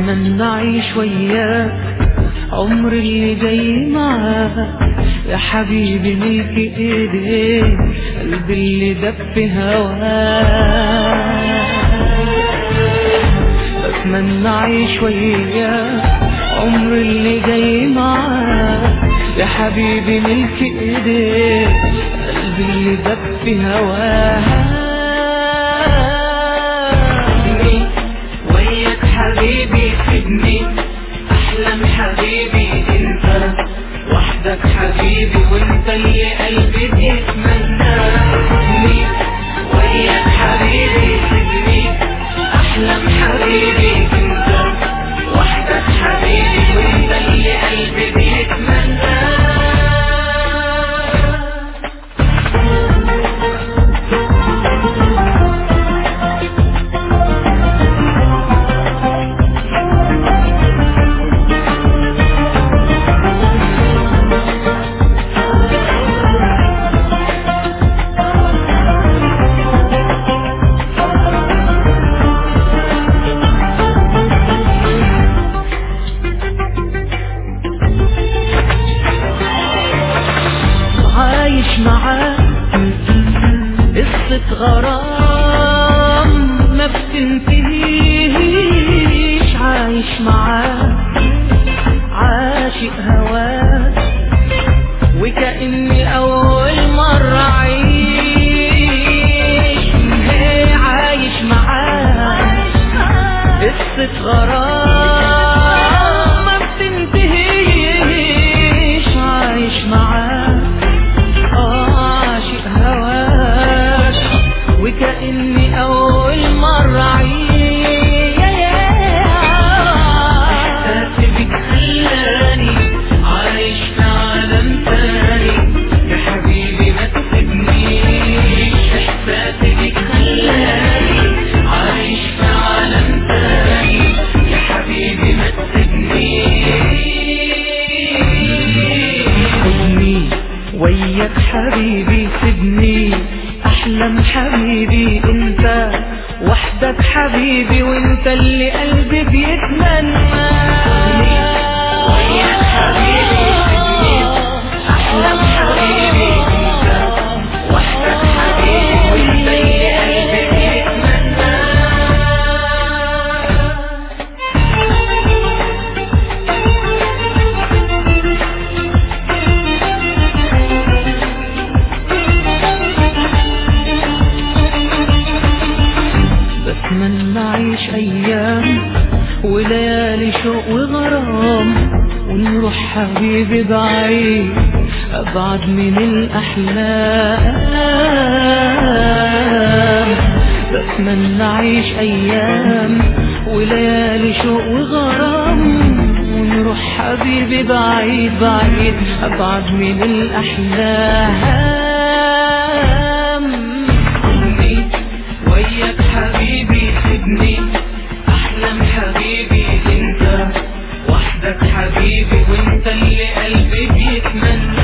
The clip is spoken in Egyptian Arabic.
بتمنى اعيش وياك عمر اللي جاي معاك يا حبيبي ملك ايديك قلبي اللي دب في هواك بتمنى اعيش وياك عمر اللي جاي معاك يا حبيبي ملك ايديك قلبي اللي دب في هواك وياك حبيبي سيبني احلم حبيبي انت وحدك حبيبي وانت اللي قلبي بيتمنى وياك حبيبي سيبني احلم حبيبي انت وحدك حبيبي وانت اللي قلبي بيتمنى عايش معاك قصة غرام ما بتنتهيش عايش معاك عاشق هواك وكأني أول مرة أعيش هي عايش معاك قصة غرام ما بتنتهيش عايش معاك عاشق هواك وكأني أول مرة أعيش احساسي بك خلاني عايش في عالم تاني يا حبيبي ما تسيبنيش احساسي بك خلاني عايش في عالم تاني يا حبيبي ما تسيبنيش خدني وياك حبيبي سيبني احلم حبيبي انت وحدك حبيبي وانت اللي قلبي بيتمنى وياك حبيبي سيبني احلم حبيبي انت وحدك حبيبي وانت اللي قلبي بيتمنى بتمنى اعيش ايام وليالي شوق وغرام ونروح حبيبي بعيد ابعد من الاحلام بتمنى اعيش ايام وليالي شوق وغرام ونروح حبيبي بعيد بعيد ابعد من الاحلام سيبني وياك حبيبي سيبني احلم حبيبي انت وحدك حبيبي وانت اللي قلبي بيتمنى